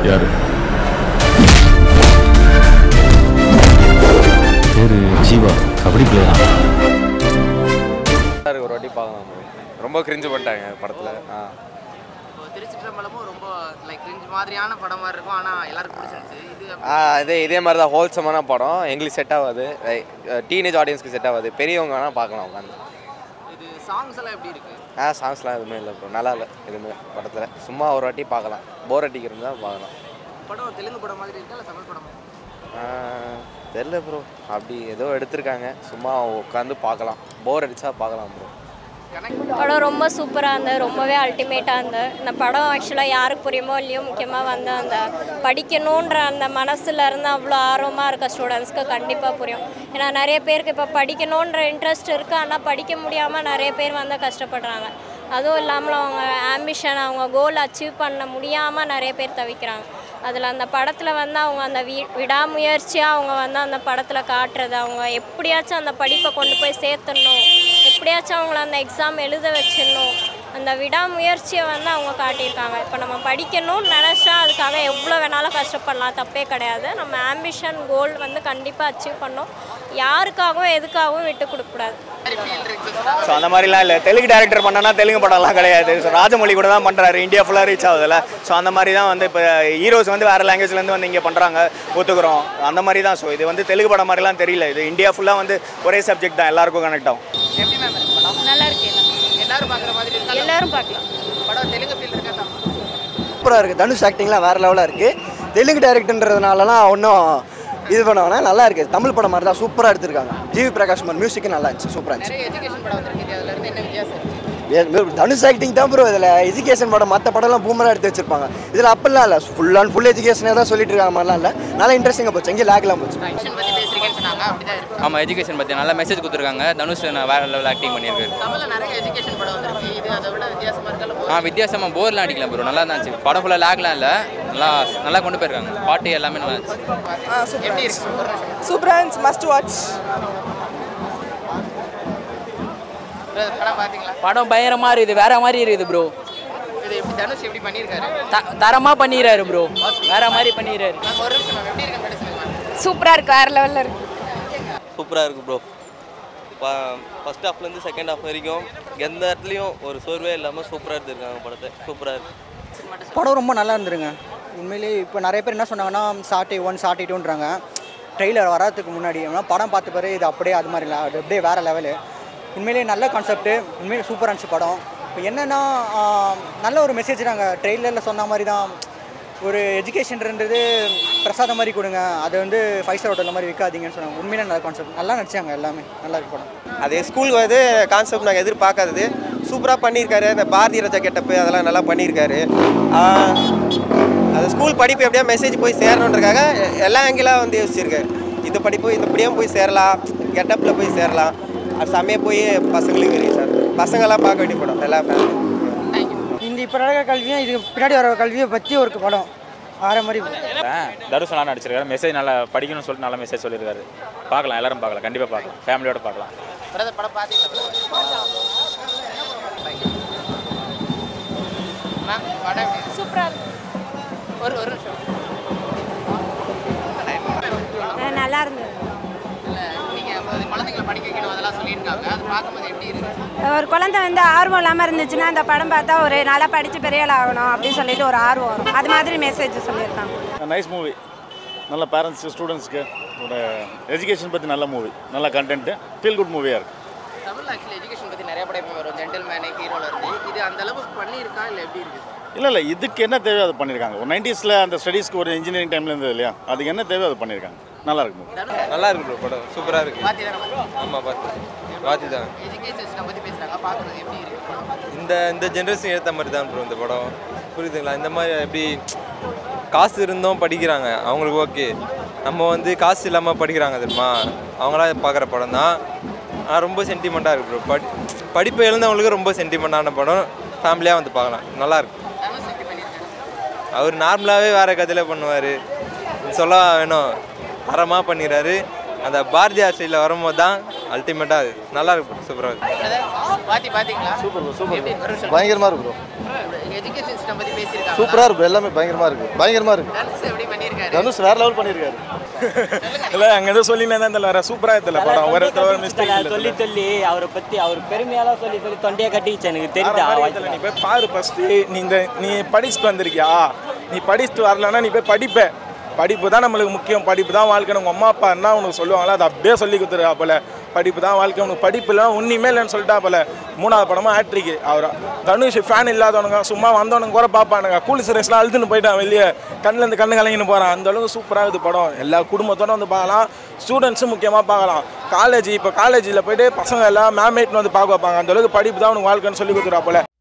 யாரு பேரு ஜீவா கபடி பிளேயரா ஒரு வாட்டி பார்க்கலாம் bro. ரொம்ப கிரிஞ்சு பண்ணிட்டாங்க படத்தில் ஆ இப்போ திருச்சிற்றம்பலமும் ரொம்ப லைக் கிரிஞ்ச் மாதிரியான படம் மாதிரி இருக்கும் ஆனால் எல்லாருக்கும் பிடிச்சிருந்துச்சு இது ஆ இதே இதே மாதிரி தான் ஹோல்சமான படம் எங்களுக்கு செட் ஆகாது டீனேஜ் ஆடியன்ஸ்க்கு செட் ஆகாது பெரியவங்க வேணால் பார்க்கலாம் உட்காந்து இது சாங்ஸ் எல்லாம் எப்படி இருக்கு ஆ சாங்ஸ்லாம் எதுவுமே இல்லை ப்ரோ நல்லா இல்லை எதுவுமே படத்தில் சும்மா ஒரு வாட்டி பார்க்கலாம் போர் அடிக்கிறது தான் பார்க்கலாம் படம் தெலுங்கு படம் மாதிரி இருக்கா இல்லை தமிழ் படம் ஆ, தெரில ப்ரோ அப்படி ஏதோ எடுத்திருக்காங்க சும்மா உட்காந்து பார்க்கலாம் போர் அடிச்சா பார்க்கலாம் ப்ரோ படம் ரொம்ப சூப்பராக இருந்தது ரொம்பவே அல்டிமேட்டாக இருந்தது இந்த படம் ஆக்சுவலாக யாருக்கு புரியுமோ இல்லையோ முக்கியமாக வந்து அந்த படிக்கணுன்ற அந்த மனசுல இருந்து அவ்வளோ ஆர்வமாக இருக்க ஸ்டூடெண்ட்ஸ்க்கு கண்டிப்பாக புரியும் ஏன்னா நிறைய பேருக்கு இப்போ படிக்கணுன்ற இன்ட்ரெஸ்ட் இருக்குது ஆனால் படிக்க முடியாமல் நிறைய பேர் வந்து கஷ்டப்படுறாங்க அதுவும் இல்லாமல் அவங்க ஆம்பிஷன் அவங்க கோல் அச்சீவ் பண்ண முடியாமல் நிறைய பேர் தவிக்கிறாங்க அதில் அந்த படத்தில் வந்து அவங்க அந்த வி விடாமுயற்சியாக அவங்க வந்து அந்த படத்தில் காட்டுறது அவங்க எப்படியாச்சும் அந்த படிப்பை கொண்டு போய் சேர்த்துடணும் எப்படியாச்சும் அவங்கள அந்த எக்ஸாம் எழுத வச்சிடணும் அந்த விடாமுயற்சியை வந்து அவங்க காட்டியிருக்காங்க இப்போ நம்ம படிக்கணும்னு நினச்சா அதுக்காக எவ்வளோ வேணாலும் கஷ்டப்படலாம் தப்பே கிடையாது நம்ம ஆம்பிஷன் கோல் வந்து கண்டிப்பாக அச்சீவ் பண்ணோம் யாருக்காகவும் எதுக்காகவும் விட்டு கொடுக்கக்கூடாது ஸோ அந்த மாதிரிலாம் இல்லை தெலுங்கு டேரக்டர் பண்ணனா தெலுங்கு படம்லாம் கிடையாது ஸோ ராஜமௌழி கூட தான் பண்ணுறாரு இந்தியா ஃபுல்லாக ரீச் ஆகுதுல்ல ஸோ அந்த மாதிரி தான் வந்து இப்போ ஹீரோஸ் வந்து வேறு லாங்குவேஜ்லேருந்து வந்து இங்கே பண்ணுறாங்க ஒத்துக்கிறோம் அந்த மாதிரி தான் ஸோ இது வந்து தெலுங்கு படம் மாதிரிலாம் தெரியல இது இந்தியா ஃபுல்லாக வந்து ஒரே சப்ஜெக்ட் தான் எல்லாருக்கும் கனெக்ட் ஆகும் எப்படி மேம் இருக்கு படம் நல்லா இருக்கு எல்லாரும் பார்க்குற மாதிரி இருக்கா இல்ல எல்லாரும் பார்க்கலாம் படம் தெலுங்கு ஃபீல் இருக்கா தமிழ் சூப்பராக இருக்குது தனுஷ் ஆக்டிங்லாம் வேறு லெவலாக இருக்குது தெலுங்கு டேரக்டர்ன்றதுனாலலாம் ஒன்றும் இது பண்ண வேணாம் நல்லா இருக்குது தமிழ் படம் மாதிரி தான் சூப்பராக எடுத்திருக்காங்க ஜிவி பிரகாஷ் குமார் மியூசிக்கும் நல்லா இருந்துச்சு சூப்பராக இருந்துச்சு நிறைய எஜுகேஷன் படம் வந்திருக்கு அதுல இருந்து என்ன வித்தியாசம் இருக்கு ஏ- தனுஷ் ஆக்டிங் தான் ப்ரோ இதில் எஜுகேஷன் படம் மற்ற படம்லாம் பூமராக எடுத்து வச்சிருப்பாங்க இதில் அப்படிலாம் இல்லை ஃபுல் அண்ட் ஃபுல் எஜுகேஷனே தான் சொல்லிட்டு இருக்காங்க மாதிரிலாம் இல்லை நல்லா இன்ட்ரெஸ்டிங்காக போச்சு எங்கேயும் லேக்லாம் போச்சு எஜுகேஷன் பற்றி பேசுறீங்கன்னு சொன்னாங்க அப்படிதான் இருக்கு ஆமாம் எஜுகேஷன் பற்றி நல்ல மெசேஜ் கொடுத்துருக்காங்க தனுஷ் நான் வேறு லெவல் ஆக்டிங் பண்ணியிருக்காரு தமிழ்ல நிறைய எஜுகேஷன் படம் வந்திருக்கு இது அதை விட வித்தியாசமா இருக்கல ஆ வித்தியாசமாக போர்லாம் அடிக்கலாம் ப்ரோ நல்லா தான் இருந்துச்சு படம் ஃபுல்லாக லேக்லாம் இல்லை நல்லா நல்லா கொண்டு போயிருக்காங்க பாட்டு எல்லாமே நல்லா இருந்துச்சு எப்படி இருக்கு ஒரு நிமிஷம். சூப்பராக இருந்துச்சு மஸ்ட் வாட்ச் bro, படம் பாத்தீங்களா படம் பயங்கரமா இருக்குது வேற மாதிரி இருக்குது ப்ரோ இது எப்படி தனுஷ் எப்படி பண்ணியிருக்காரு தரமா பண்ணிடுறாரு ப்ரோ வேற மாதிரி பண்ணிடுறாரு மேம் ஒரு நிமிஷம் மேம் எப்படி இருக்கு மேடம் சூப்பராக இருக்கு வேறு லெவலில் இருக்கு சூப்பராக இருக்குது ப்ரோ ஃபஸ்ட் ஹாஃப்லேருந்து செகண்ட் ஹாஃப் வரைக்கும் எந்த இடத்துலையும் ஒரு சோர்வே இல்லாமல் சூப்பராக எடுத்துருக்காங்க படத்தை சூப்பராக இருக்குது படம் ரொம்ப நல்லா இருந்துருங்க உண்மையிலேயே இப்போ நிறைய பேர் என்ன சொன்னாங்கன்னா சாட்டை ஒன் சாட்டை டூன்றாங்க ட்ரெய்லர் வராதுக்கு முன்னாடி ஆனால் படம் பார்த்த பிறகு இது அப்படியே அது மாதிரி இல்லை அது அப்படியே வேறு லெவலு உண்மையிலேயே நல்ல கான்செப்ட்டு உண்மையிலே சூப்பராக இருந்துச்சு படம் இப்போ என்னென்னா நல்ல ஒரு மெசேஜ் நாங்கள் ட்ரெய்லரில் சொன்ன மாதிரி தான் ஒரு எஜுகேஷன்ன்றது பிரசாதம் மாதிரி கொடுங்க அதை வந்து ஃபைவ் ஸ்டார் ஹோட்டல் மாதிரி விற்காதீங்கன்னு சொன்னாங்க உண்மையிலே நல்ல கான்செப்ட் நல்லா நடிச்சாங்க எல்லாமே நல்லா இருக்கு படம் அது ஸ்கூலுக்கு வந்து கான்செப்ட் நாங்கள் எதிர்பார்க்காதது சூப்பராக பண்ணியிருக்காரு அந்த பாரதி ராஜா கெட்டப்பு அதெல்லாம் நல்லா பண்ணியிருக்காரு ஆஹ், அது ஸ்கூல் படிப்பு எப்படியா மெசேஜ் போய் சேரணுன்றக்காக எல்லா ஆங்கிளாக வந்து யோசிச்சிருக்காரு இது படிப்பு இந்த இப்படியும் போய் சேரலாம் கெட்டப்பில் போய் சேரலாம் அது செம்மையாக போய் பசங்களுக்கு தெரியும் சார் பசங்களாம் பார்க்க வேண்டிய படம் எல்லா ஃபேமிலி இந்த இப்போ நடக்கிற கல்வியும் இது பின்னாடி வர கல்வியை பற்றி ஒரு படம் ஆற மாதிரி தனுஷ் நல்லா நடிச்சிருக்காரு மெசேஜ் நல்லா படிக்கணும்னு சொல்லிட்டு நல்ல மெசேஜ் சொல்லியிருக்காரு பார்க்கலாம் எல்லாரும் பார்க்கலாம் கண்டிப்பாக பார்க்கலாம் ஃபேமிலியோட பார்க்கலாம் பிரதர் படம் பாத்தீங்களா மேம் படம் எப்படி சூப்பராக ஒரு ஒரு நிமிஷம் நல்லா இருந்தது இல்ல நீங்க அது குழந்தைங்களை படிக்க வைக்கணும் அதெல்லாம் சொல்லியிருக்காங்க அது பார்க்கும்போது எப்படி இருக்கு ஒரு குழந்தை வந்து ஆர்வம் இல்லாமல் இருந்துச்சுன்னா அந்த படம் பார்த்தா ஒரு நல்லா படித்து பெரிய ஆள் ஆகணும் அப்படின்னு சொல்லிட்டு ஒரு ஆர்வம் வரும் அது மாதிரி மெசேஜ் சொல்லியிருக்காங்க நைஸ் மூவி நல்ல பேரண்ட்ஸ் ஸ்டூடெண்ட்ஸ்க்கு ஒரு எஜுகேஷன் பற்றி நல்ல மூவி நல்ல கண்டென்ட்டு ஃபீல் குட் மூவியாக இருக்குது தமிழ் ஆக்சுவலி எஜுகேஷன் பத்தி நிறைய படம் இப்போ வரும் ஜென்டில்மேனு ஹீரோல இருந்து இது அந்த அளவுக்கு பண்ணியிருக்கா இல்லை எப்படி இருக்கு இல்லை இல்லை இதுக்கு என்ன தேவையோ அது பண்ணியிருக்காங்க ஒரு நைன்டிஸில் அந்த ஸ்டடீஸ்க்கு ஒரு இன்ஜினியரிங் டைமில் இருந்தது இல்லையா அதுக்கு என்ன தேவையோ அது பண்ணியிருக்காங்க நல்லா இருக்கு movie. நல்லா இருக்கு ப்ரோ படம் சூப்பராக இருக்கு பாத்தி தானே ஆமாம் பார்த்து பார்த்து தான் எஜுகேஷன் சிஸ்டம் பத்தி பேசுறாங்க பார்க்குறது எப்படி இருக்கு படம் இந்த இந்த ஜென்ரேஷன் ஏற்ற மாதிரி தான் ப்ரோ இந்த படம் புரியுதுங்களா இந்த மாதிரி எப்படி காசு இருந்தும் படிக்கிறாங்க அவங்களுக்கு ஓகே நம்ம வந்து காசு இல்லாமல் படிக்கிறாங்க தெரியுமா அவங்களாம் பார்க்குற படம் தான் ஆனால் ரொம்ப சென்டிமெண்ட்டாக இருக்கு ப்ரோ படி படிப்பு எழுந்தவங்களுக்கு ரொம்ப சென்டிமெண்ட்டான படம் ஃபேமிலியாக வந்து பார்க்கலாம் நல்லா இருக்கு தனுஷ் எப்படி பண்ணியிருக்காரு அவர் நார்மலாகவே வேறு கதையில் பண்ணுவார் சொல்ல வேணும் தரமாக பண்ணிடுறாரு அந்த பாரதியார் ஸ்டைலில் வரும்போது தான் அல்டிமேட்டாக அது நல்லா இருக்கு சூப்பராக இருக்கு பாத்தி பாத்தீங்களா சூப்பர் சூப்பர் எப்படி ஒரு நிமிஷம். பயங்கரமாக இருக்கு ப்ரோ எஜுகேஷன் சிஸ்டம் பத்தி பேசியிருக்காங்க சூப்பராக இருக்கும் எல்லாமே பயங்கரமாக இருக்குது பயங்கரமாக இருக்குது தனுஷ் எப்படி பண்ணியிருக்காரு தனுஷ் வேற லெவல் பண்ணியிருக்காரு இல்லை அங்கே எதுவும் சொல்லினே தான் தெரியல வேற சூப்பராக தெரியல படம் ஒரு ஒரு மிஸ்டேக் இல்லை சொல்லி சொல்லி அவரை பத்தி அவர் பெருமையெல்லாம் சொல்லி சொல்லி தொண்டையை கட்டிச்சு எனக்கு தெரியுதா வேற மாதிரி தெரியல. நீ போய் பாரு ஃபர்ஸ்ட் நீ இந்த நீ படிச்சுட்டு வந்திருக்கியா நீ படிச்சுட்டு வரலன்னா நீ போய் படிப்ப படிப்பு தான் நம்மளுக்கு முக்கியம் படிப்பு தான் வாழ்க்கை உங்கள் அம்மா அப்பா என்ன உனக்கு சொல்லுவாங்களோ அதை அப்படியே சொல்லி கொடுத்துருக்கா போல படிப்பு தான் வாழ்க்கை உனக்கு படிப்பு இல்லை ஒன்றுமே இல்லைன்னு சொல்லிட்டா போல மூணாவது படமா ஆட்ரிக்கு அவர் தனுஷ் ஃபேன் இல்லாதவனுங்க சும்மா வந்தவனுங்க கூட பார்ப்பானுங்க கூலி சுரேஷ்லாம் அழுதுன்னு போயிட்டான் வெளியே கண்ணுலேருந்து கண்ணு கலங்கின்னு போகிறான் அந்த அளவுக்கு சூப்பராக இருக்குது படம் எல்லா குடும்பத்தோட வந்து பார்க்கலாம் ஸ்டூடெண்ட்ஸும் முக்கியமாக பார்க்கலாம் காலேஜ் இப்போ காலேஜில் போயிட்டு பசங்க எல்லாம் மேமேட்னு வந்து பார்க்க வைப்பாங்க அந்த அளவுக்கு படிப்பு தான் உனக்கு வாழ்க்கைன்னு சொல்லி கொடுத்துருவா போல